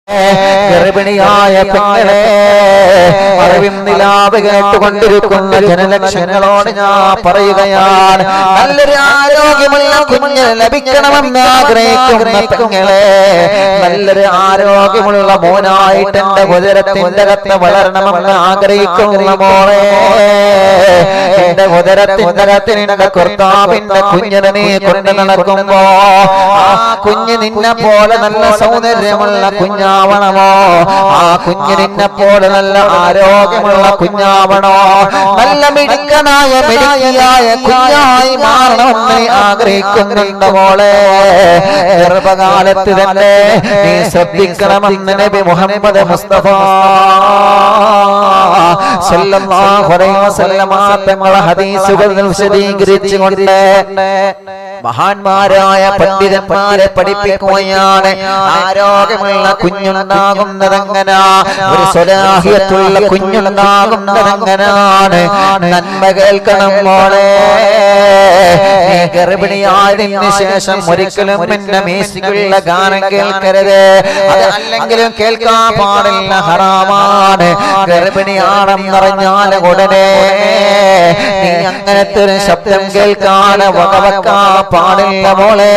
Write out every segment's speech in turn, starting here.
ഗർഭിണിയായ പെങ്ങളെ അറിവിൻ നിലാവ് കേട്ടുകൊണ്ടിരിക്കുന്ന ജനലക്ഷങ്ങളോട് ഞാൻ പറയുകയാണ് നല്ലൊരു ആരോഗ്യമുള്ള കുഞ്ഞ് ലഭിക്കണമെന്ന് ആഗ്രഹിക്കുന്ന പെങ്ങളെ നല്ലൊരു ആരോഗ്യമുള്ള മോനായിട്ട് എന്റെ ഉദരത്തിന്റെ അകത്ത് വളരണമെന്ന് ആഗ്രഹിക്കുന്ന മോളെ എന്റെ ഉദരത്തിന്റെ അകത്ത് നിന്റെ കർത്താവിന്റെ കുഞ്ഞിനെ നീ കൊണ്ട് നടക്കുമ്പോ ആ കുഞ്ഞ് നിന്നെ പോലെ നല്ല സൗന്ദര്യമുള്ള കുഞ്ഞാവണമോ ആ കുഞ്ഞ് നിന്നെ പോലെ നല്ല ആരോഗ്യമുള്ള കുഞ്ഞാവണോ നല്ല മിടുക്കനായ മിടുക്കിയായ കുഞ്ഞായി മാറണമെന്ന് നീ ആഗ്രഹിക്കുന്നുണ്ട് മോളെ ഗർഭകാലത്ത് തന്നെ നീ ശ്രദ്ധിക്കണമെന്ന് നബി മുഹമ്മദ് മുസ്തഫ സല്ലല്ലാഹു അലൈഹി വസല്ലമ തങ്ങളെ ഹദീസുകൾ വിശദീകരിച്ചുകൊണ്ട് മഹാന്മാരായ പണ്ഡിതന്മാരെ പഠിപ്പിക്കുകയാണ് ആരോഗ്യമുള്ള കുഞ്ഞുണ്ടാകുന്നതെങ്ങനാ ഒരു സ്വലാഹിയത്തുള്ള കുഞ്ഞുണ്ടാകുന്നതെങ്ങനാണ് നന്മ കേൾക്കണം മോളെ നീ ഗർഭിണിയായതിനു ശേഷം ഒരിക്കലും പിന്നെ മേസിക്കുള്ള ഗാനം കേൾക്കരുത് അത് അല്ലെങ്കിലും കേൾക്കാൻ പാടില്ല ഹറാമാണ് ഗർഭിണിയാണെന്നറിഞ്ഞാൽ ഉടനെ നീ അങ്ങനത്തെ ഒരു ശബ്ദം കേൾക്കാൻ വകവെക്കാൻ പാടില്ല മോളെ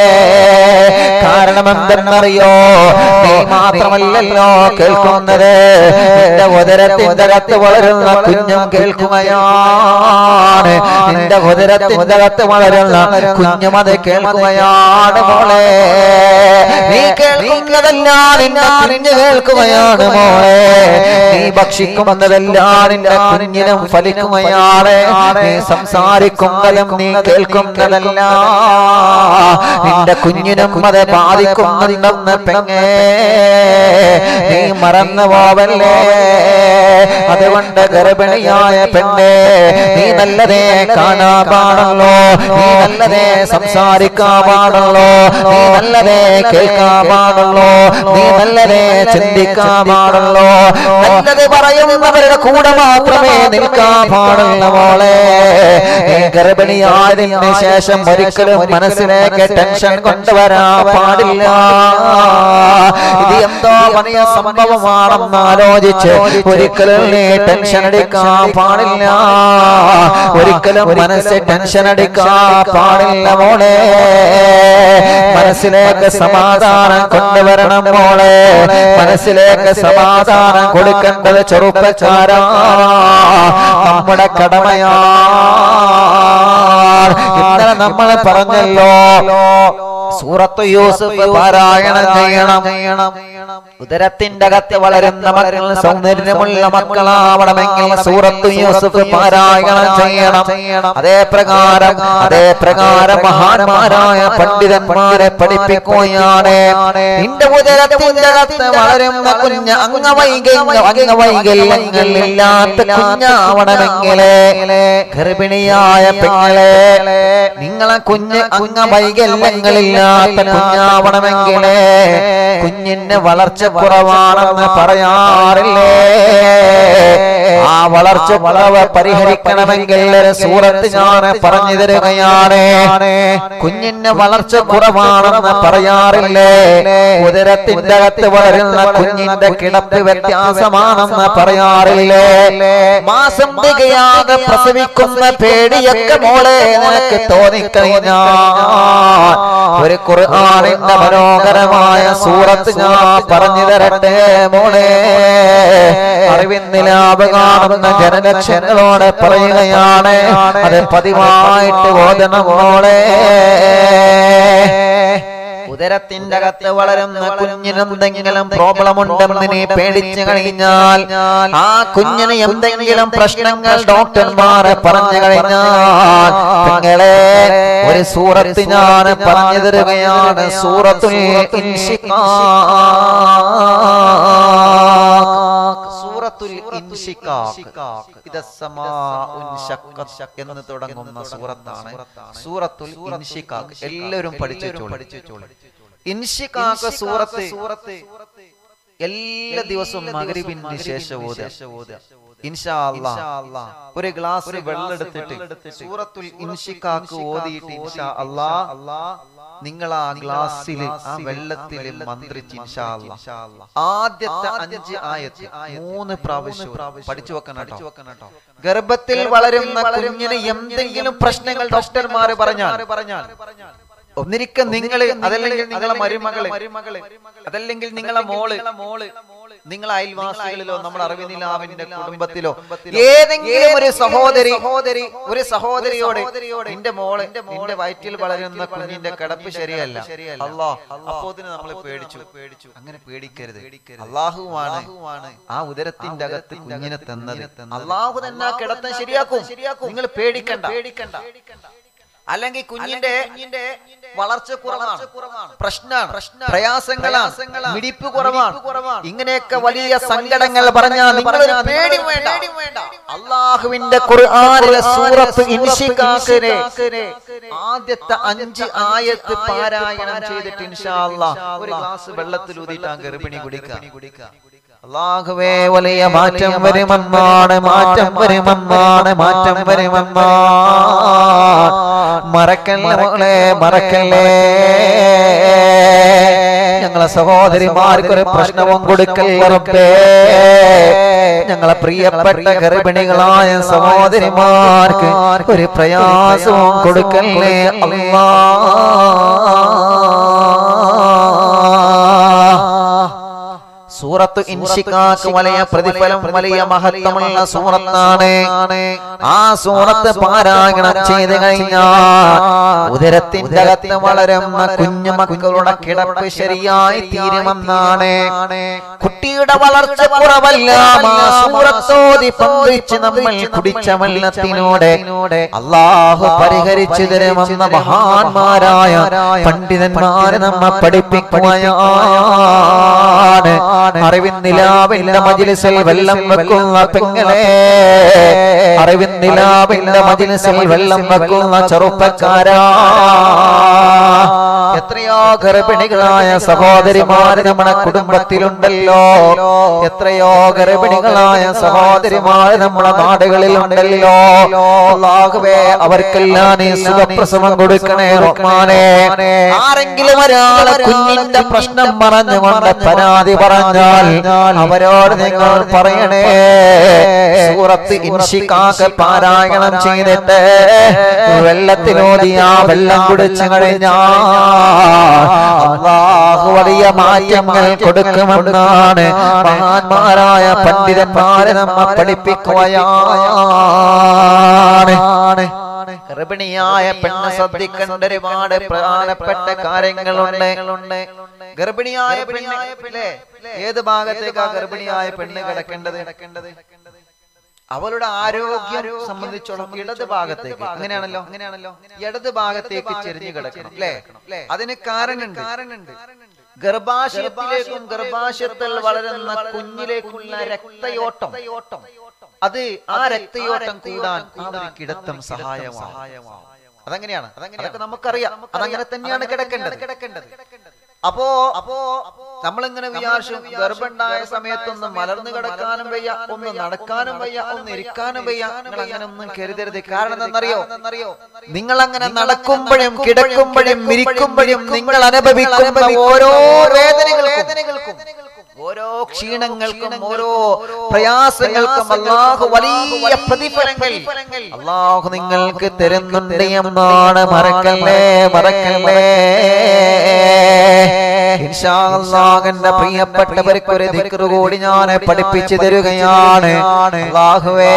കാരണം എന്തെന്നറിയോ നീ മാത്രമല്ലല്ലോ കേൾക്കുന്നത് നിന്റെ ഉദരത്തിന്റെ അകത്ത് വളരുന്ന കുഞ്ഞും കേൾക്കുകയാണ് നിന്റെ ഉദരത്തിന്റെ അകത്ത് വളരുന്ന കുഞ്ഞും അത് കേൾക്കുകയാണ് മോളെ നീ കേൾക്കുന്നതെല്ലാം നിന്റെ കുഞ്ഞ് കേൾക്കുകയാണ് മോളെ നീ ഭക്ഷിക്കുമെന്നതെല്ലാം നിന്റെ കുഞ്ഞിനും ഫലിക്കുകയാണ് നീ സംസാരിക്കുന്നതും നീ കേൾക്കുന്നതല്ല നിന്റെ കുഞ്ഞിനും അത് ബാധിക്കുന്നുണ്ടെന്ന് പെങ്ങേ നീ മറന്നു പോവല്ലേ അതുകൊണ്ട് ഗർഭിണിയായ പെണ്ണേ നീ നല്ലതേ കാണാൻ പാടുള്ളൂ നീ നല്ലതേ സംസാരിക്കാൻ പാടുള്ളൂ നീ നല്ലതേ കേൾക്കാൻ പാടുള്ളൂ നീ നല്ലതേ ചിന്തിക്കാൻ പാടുള്ളൂ നല്ലത് പറയുന്നവരുടെ കൂടെ മാത്രമേ നിൽക്കാൻ പാടുള്ള മോളെ നീ ഗർഭിണിയായതിന് ശേഷം ഒരിക്കലും മനസ്സിലേക്ക് ടെൻഷൻ കൊണ്ടുവരാൻ പാടില്ല ഇത് എന്തോ വലിയ സംഭവമാണെന്ന് ആലോചിച്ച് ഒരിക്കലും നീ ടെൻഷൻ അടിക്കാൻ പാടില്ല ഒരിക്കലും മനസ്സ് ടെൻഷൻ അടിക്കാൻ പാടില്ല മോളെ മനസ്സിലേക്ക് സമാധാനം കൊണ്ടുവരണം മോളെ മനസ്സിലേക്ക് സമാധാനം കൊടുക്കേണ്ടത് ചെറുപ്പക്കാരാ നമ്മുടെ കടമയാ ഇന്നലെ നമ്മൾ പറഞ്ഞല്ലോ സൂറത്ത് യൂസുഫ് പാരായണം ചെയ്യണം ഉദരത്തിന്റെ അകത്ത് വളരുന്ന മക്കൾ സൗന്ദര്യമുള്ള മക്കളാവണമെങ്കിൽ സൂറത്ത് യൂസുഫ് പാരായണം ചെയ്യണം അതേ പ്രകാരം അതേ പ്രകാരം മഹാന്മാരായ പണ്ഡിതന്മാരെ പഠിപ്പിക്കുകയാണ് നിന്റെ ഉദരത്തിന്റെ അകത്ത് വളരുന്ന കുഞ്ഞ് അംഗവൈകല്യ അംഗവൈകല്യങ്ങളില്ലാത്ത കുഞ്ഞാവണമെങ്കിലേ ഗർഭിണിയായ പെങ്ങളെ നിങ്ങളെ കുഞ്ഞ് അംഗവൈകല്യങ്ങളില്ലാത്ത കുഞ്ഞാവണമെങ്കിലേ കുഞ്ഞിന്റെ വളർച്ച കുറവാണെന്ന് പറയാറില്ലേ ആ വളർച്ച കുറവ് പരിഹരിക്കണമെങ്കിൽ ഒരു സൂറത്ത് ഞാൻ പറഞ്ഞു തരുകയാണ് കുഞ്ഞിന്റെ വളർച്ച കുറവാണെന്ന് പറയാറില്ലേ ഉദരത്തിന്റെ അകത്ത് വളരുന്ന കുഞ്ഞിന്റെ കിടപ്പ് വ്യത്യാസമാണെന്ന് പറയാറില്ലേ മാസം തികയാതെ പ്രസവിക്കുന്ന പേടിയൊക്കെ മോളെ നിനക്ക് തോന്നിക്കഴിഞ്ഞാൽ ഒരു ഖുർആനിന്റെ മനോഹരമായ സൂറത്ത് ഞാൻ പറഞ്ഞു തരട്ടെ മോളെ അറിവിന്നിലാവ് കാണുന്ന ജനലക്ഷങ്ങളോട് പറയുകയാണ് അത് പതിവായിട്ട് ഓതണം മോളെ ഉദരത്തിന്റെ അകത്ത് വളരുന്ന കുഞ്ഞിന് എന്തെങ്കിലും പ്രോബ്ലം ഉണ്ടെന്ന് നീ പേടിച്ചു കഴിഞ്ഞാൽ ആ കുഞ്ഞിന് എന്തെങ്കിലും പ്രശ്നങ്ങൾ ഡോക്ടർമാരെ പറഞ്ഞു കഴിഞ്ഞാൽ നിങ്ങളെ ഒരു സൂറത്ത് ഞാൻ പറഞ്ഞു തരുകയാണ് സൂറത്തുൽ ഇൻഷിഖാഖ്. സൂറത്തുൽ ഇൻഷിഖാഖ്. ഇദ സമാഉൻ ശഖ്ഖത്ത് എന്ന് തുടങ്ങുന്ന സൂറത്താണ് സൂറത്തുൽ ഇൻഷിഖാഖ് എല്ലാവരും പഠിച്ചോളൂ ഇൻഷിഖാഖ് സൂറത്ത് എല്ലാ ദിവസവും മകരിബിന് ശേഷം ഓതുക ഇൻഷാ അല്ലാ ഒരു ഗ്ലാസ് വെള്ളം എടുത്തിട്ട് സൂറത്തുൽ ഇൻഷിഖാഖ് ഓതിയിട്ട് ഇൻഷാ അല്ലാ നിങ്ങൾ ആ ഗ്ലാസ്സിൽ ആ വെള്ളത്തിൽ മന്ത്രിച്ച് ഇൻഷാ അല്ലാ. ആദ്യത്തെ അഞ്ച് ആയത്ത് മൂന്ന് പ്രാവശ്യം പഠിച്ചു വെക്കണം കേട്ടോ ഗർഭത്തിൽ വളരുന്ന കുഞ്ഞിന് എന്തെങ്കിലും പ്രശ്നങ്ങൾ ഡോക്ടർമാര് പറഞ്ഞാൽ പറഞ്ഞാൽ ഒന്നിരിക്ക നിങ്ങൾ അതല്ലെങ്കിൽ നിങ്ങളെ മരുമകള് അതല്ലെങ്കിൽ നിങ്ങളെ മോള് മോള് നിങ്ങളെ അയൽവാസികളിലോ നമ്മുടെ അറിവിനിലാവിന്റെ കുടുംബത്തിലോ ഏതെങ്കിലും ഒരു സഹോദരി സഹോദരി ഒരു സഹോദരിയോട് നിന്റെ മോള് നിന്റെ വയറ്റിൽ വളരുന്ന കുഞ്ഞിന്റെ കിടപ്പ് ശരിയല്ല അല്ലാ അപ്പോതിന് നമ്മൾ പേടിച്ചു പേടിച്ചു അങ്ങനെ പേടിക്കരുത് അള്ളാഹുവാണ് ആ ഉദരത്തിന്റെ അകത്ത് കുഞ്ഞിനെ തന്നത് അള്ളാഹു തന്നെ ആ കിടത്തം ശരിയാക്കും നിങ്ങൾ പേടിക്കണ്ട പേടിക്കണ്ട അല്ലെങ്കിൽ കുഞ്ഞിന്റെ കുഞ്ഞിന്റെ വളർച്ച കുറവാണ് പ്രശ്നമാണ് പ്രയാസങ്ങളാണ് മിടിപ്പ് കുറവാണ് ഇങ്ങനെയൊക്കെ വലിയ സങ്കടങ്ങൾ പറഞ്ഞാൽ നിങ്ങളൊരു പേടി വേണ്ട അള്ളാഹുവിന്റെ ഖുർആനിലെ സൂറത്ത് ഇൻഷിഖാഖിനെ ആദ്യത്തെ അഞ്ച് ആയത്ത് പാരായണം ചെയ്തിട്ട് ഇൻഷാ അല്ലാഹ് ഒരു ഗ്ലാസ് വെള്ളത്തിൽ ഊതിയിട്ട് ആ ഗർഭിണി കുടിക്കുക അള്ളാഹുവേ വലിയ മാറ്റം വരുമെന്നാണ് മാറ്റം വരുമെന്നാണ് മാറ്റം വരുമെന്നാണ് മറക്കല്ലേ മോളെ മറക്കല്ലേ ഞങ്ങളെ സഹോദരിമാർക്കൊരു പ്രശ്നവും കൊടുക്കല്ലേ റബ്ബേ ഞങ്ങളെ പ്രിയപ്പെട്ട ഗർഭിണികളായ സഹോദരിമാർക്ക് ഒരു പ്രയാസവും കൊടുക്കല്ലേ അല്ലാ സൂറത്ത് ഇൻഷിക്കാക്ക് വലിയ പ്രതിഫലം വലിയ മഹത്വമുള്ള സൂറത്താണ് ആ സൂറത്ത് പാരായണം ചെയ്ത് കഴിഞ്ഞാൽ ഉദരത്തിന്റെ അകത്ത് വളരുന്ന കുഞ്ഞു മക്കളുടെ കിടപ്പ് ശരിയായി തീരുമെന്നാണ് കുട്ടിയുടെ വളർച്ച കുറവല്ല ആ സൂറത്തോതി പങ്കിച്ച് നമ്മൾ കുടിച്ച വെള്ളത്തിനൂടെ അള്ളാഹു പരിഹരിച്ചു തരുമെന്ന മഹാന്മാരായ പണ്ഡിതന്മാരെ നമ്മെ പഠിപ്പിക്കുകയാണ് അറിവിന്നിലാവിന്റെ മജിലിസിൽ വെള്ളം വെക്കുന്ന പെങ്ങളെ അറിവിന്നിലാവിന്റെ മജിലിസിൽ വെള്ളം വെക്കുന്ന ചെറുപ്പക്കാരാ എത്രയോ ഗർഭിണികളായ സഹോദരിമാര് നമ്മുടെ കുടുംബത്തിലുണ്ടല്ലോ എത്രയോ ഗർഭിണികളായ സഹോദരിമാര് നമ്മുടെ നാടുകളിൽ ഉണ്ടല്ലോ അല്ലാഹുവേ അവർക്കെല്ലാം നീ സുഖപ്രസവം കൊടുക്കണേ റഹ്മാനെ ആരെങ്കിലും ഒരാളെ കുഞ്ഞിന്റെ പ്രശ്നം പറഞ്ഞുകൊണ്ട് പരാതി പറഞ്ഞാൽ അവരോട് നിങ്ങൾ പറയണേ സൂറത്ത് ഇൻഷിക്കാക്ക് പാരായണം ചെയ്തിട്ട് വെള്ളത്തിലോതി ആ വെള്ളം കുടിച്ചു കഴിഞ്ഞാൽ അള്ളാഹു വലിയ മാറ്റങ്ങൾ കൊടുക്കുമെന്നാണ് മഹാന്മാരായ പണ്ഡിതന്മാരെ നമ്മെ പഠിപ്പിക്കുകയാണ് ഗർഭിണിയായ പെണ്ണ് ശ്രദ്ധിക്കേണ്ട ഒരുപാട് പ്രധാനപ്പെട്ട കാര്യങ്ങളുണ്ട് ഗർഭിണിയായ പെണ്ണ് ഏത് ഭാഗത്തേക്കാ ഗർഭിണിയായ പെണ്ണ് കിടക്കേണ്ടത് അവളുടെ ആരോഗ്യം സംബന്ധിച്ചോളം ഇടത് ഭാഗത്തേക്ക് അങ്ങനെയാണല്ലോ അങ്ങനെയാണല്ലോ ഇടത് ഭാഗത്തേക്ക് ചെരിഞ്ഞു കിടക്കണം അല്ലേ അതിന് കാരണമുണ്ട് കാരണമുണ്ട് ഗർഭാശയത്തിലേക്കും ഗർഭാശയത്തിൽ വളരുന്ന കുഞ്ഞിലേക്കുള്ള രക്തയോട്ടം അത് ആ രക്തയോട്ടം കൂടാൻ ആ ഒരു കിടത്തം സഹായമാണ് അതങ്ങനെയാണ് അതൊക്കെ നമുക്കറിയാം അതങ്ങനെ തന്നെയാണ് കിടക്കേണ്ടത് കിടക്കേണ്ടത് അപ്പോ അപ്പോ നമ്മളിങ്ങനെ വിചാരിച്ചു ഗർഭമുണ്ടായ സമയത്തൊന്ന് മലർന്നു കിടക്കാനും വയ്യ ഒന്ന് നടക്കാനും വയ്യ ഒന്ന് ഇരിക്കാനും വയ്യ നിങ്ങൾ അങ്ങനെ ഒന്നും കരുതരുത് കാരണം എന്തെന്നറിയോ നിങ്ങൾ അങ്ങനെ നടക്കുമ്പോഴും കിടക്കുമ്പോഴും ഇരിക്കുമ്പോഴും നിങ്ങൾ അനുഭവിക്കുന്ന ഓരോ വേദനകൾക്കും ഓരോ ക്ഷീണങ്ങൾക്കും ഓരോ പ്രയാസങ്ങൾക്കും അള്ളാഹു വലിയ പ്രതിഫലങ്ങൾ അള്ളാഹു നിങ്ങൾക്ക് തരുന്നുണ്ട് എന്നാണ് മറക്കല്ലേ മറക്കല്ലേ ഇൻഷാ അല്ലാഹ് എന്റെ പ്രിയപ്പെട്ടവർക്ക് ഒരു ദിക്ർ കൂടി ഞാൻ പഠിപ്പിച്ചു തരുകയാണ് അള്ളാഹുവേ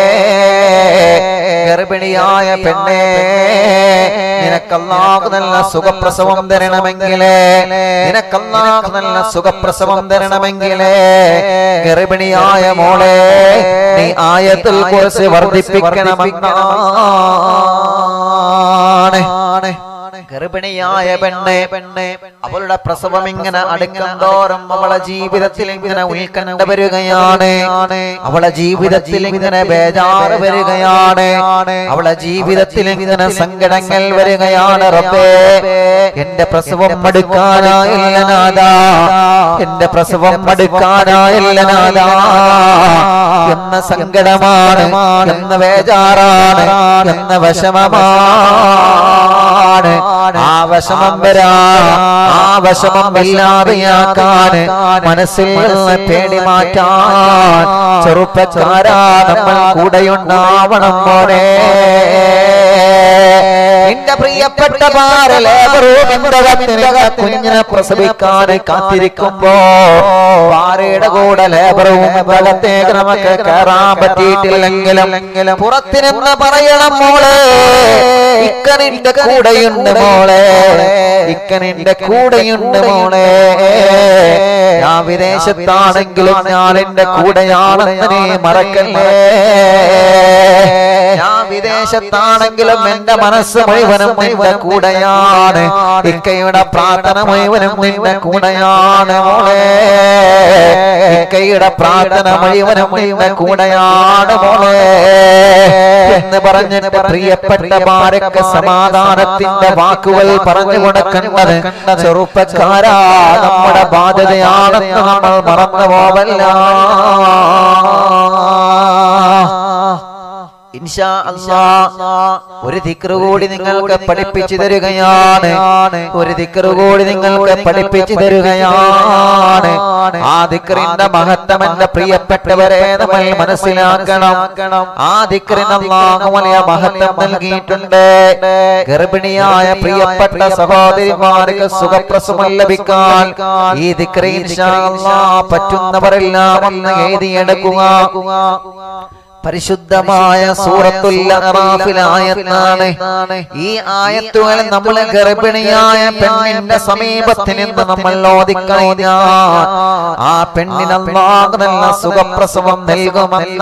ഗർഭിണിയായ പെണ്ണേ നിനക്കല്ലാഹു നല്ല സുഖപ്രസവം തരണമെങ്കിലേ നിനക്കല്ലാഹു നല്ല സുഖപ്രസവം തരണമെങ്കിലേ ഗർഭിണിയായ മോളെ നീ ആയത്തിൽ കുറിച്ച് വർദ്ധിപ്പിക്കണമെന്നാണ് ഗർഭിണിയായ പെണ്ണെ പെണ്ണെ അവളുടെ പ്രസവം ഇങ്ങനെ അടുക്കും തോറും അവളെ ജീവിതത്തിൽ ഇങ്ങനെ ഉത്കണ്ഠ വരികയാണ് അവളെ ജീവിതത്തിൽ ഇങ്ങനെ ബേജാറ് വരികയാണ് അവളെ ജീവിതത്തിൽ ഇങ്ങനെ സങ്കടങ്ങൾ വരികയാണ് റബ്ബേ എന്റെ പ്രസവം മടുക്കാനായില്ല നാദാ എന്റെ പ്രസവം മടുക്കാനായില്ല നാദാ എന്ന സങ്കടമാണ് എന്ന ബേജാറാണ് എന്ന വിഷമമാണ് ആ വിഷമം വരാ ആ വിഷമം ഇല്ലാതെയാക്കാൻ മനസ്സിൽ നിന്ന് പേടി മാറ്റാൻ ചെറുപ്പക്കാരാ നമ്മൾ കൂടെയുണ്ടാവണം മോനെ നിന്റെ പ്രിയപ്പെട്ട കുഞ്ഞിനെ പ്രസവിക്കാൻ കാത്തിരിക്കുമ്പോ പാറയുടെ കൂടെ ലേബറും അകത്തേക്ക് നമുക്ക് കയറാൻ പറ്റിയിട്ടില്ലെങ്കിലും പുറത്തിനെന്ന് പറയണം മോളെ ഇക്കനിന്റെ കൂടെയുണ്ട് മോളെ ഇക്കനിന്റെ കൂടെയുണ്ട് മോളെ ഞാൻ വിദേശത്താണെങ്കിലും ഞാൻ എന്റെ കൂടെയാണെന്ന് നീ മറക്കല്ലേ ഞാൻ വിദേശത്താണെങ്കിലും എന്റെ മനസ്സ് മുഴുവനും നിന്റെ കൂടെയാണ് ഇക്കയുടെ പ്രാർത്ഥന മുഴുവനും നിന്റെ കൂടെയാണ് മോളെ ഇക്കയുടെ പ്രാർത്ഥന മുഴുവനും നിന്റെ കൂടെയാണ് മോളെ എന്ന് പറഞ്ഞിട്ട് പ്രിയപ്പെട്ട ഭാരക്ക് സമാധാനത്തിന്റെ വാക്കുകൾ പറഞ്ഞു കൊടുക്കേണ്ടത് ചെറുപ്പക്കാരാ നമ്മുടെ ബാധ്യതയാണെന്ന് നമ്മൾ മറന്നു പോവല്ല ഇൻഷാ അല്ലാ ഒരു ദിക്റ് കൂടി നിങ്ങൾക്ക് പഠിപ്പിച്ചു തരികയാണ് ഒരു ദിക്റ് കൂടി നിങ്ങൾക്ക് പഠിപ്പിച്ചു തരികയാണ് ആ ദിക്റിന്റെ മഹത്വം എന്റെ പ്രിയപ്പെട്ടവരെ നമ്മൾ മനസ്സിലാക്കണം ആ ദിക്റിന് അല്ലാഹു വലിയ മഹത്വം നൽകിയിട്ടുണ്ട് ഗർഭിണിയായ പ്രിയപ്പെട്ട സഹോദരിമാർക്ക് സുഖപ്രസവം ലഭിക്കാൻ ഈ ദിക്റ് ഇൻഷാ അല്ലാ പറ്റുന്നവരെല്ലാം ഒന്ന് എഴുതിയെടുക്കുക പരിശുദ്ധമായ സൂറത്തുൽ അറാഫിലായത്താണ് ഈ ആയത്തുകൾ നമ്മൾ ഗർഭിണിയായ പെണ്ണിന്റെ സമീപത്ത് നിന്ന് നമ്മൾ ഓതിക്കഴിഞ്ഞാൽ ആ പെണ്ണിന് അല്ലാഹു നല്ല സുഖപ്രസവം നൽകുമല്ല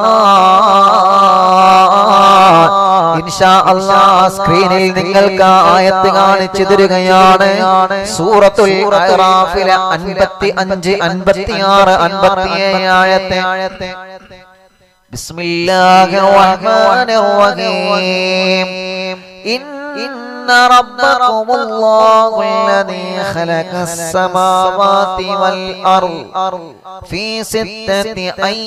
ഇൻഷാ അല്ലാ സ്ക്രീനിൽ നിങ്ങൾക്ക് ആ ആയത്ത് കാണിച്ചു തരികയാണ് സൂറത്തുൽ അറാഫിലെ അൻപത്തി അഞ്ച് അൻപത്തി ആറ് അൻപത്തി ഏഴ് ആയത്തെ بسم الله الرحمن الرحيم إن ربكم الله الذي خلق السماوات والأرض في ستة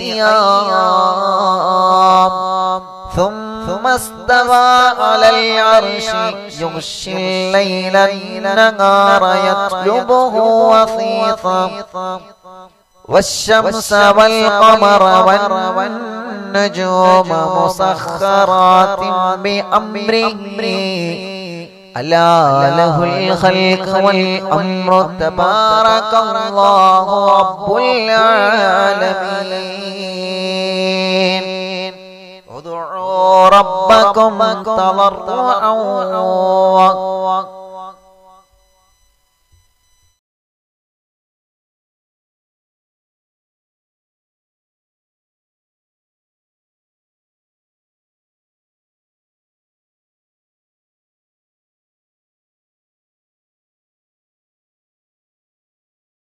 أيام ثم استوى على العرش يغشي الليل النهار يطلبه وثيقا والشمس والقمر والنجوم مسخرات بأمره ألا له الخلق والأمر تبارك الله رب العالمين ادعوا ربكم تضرعا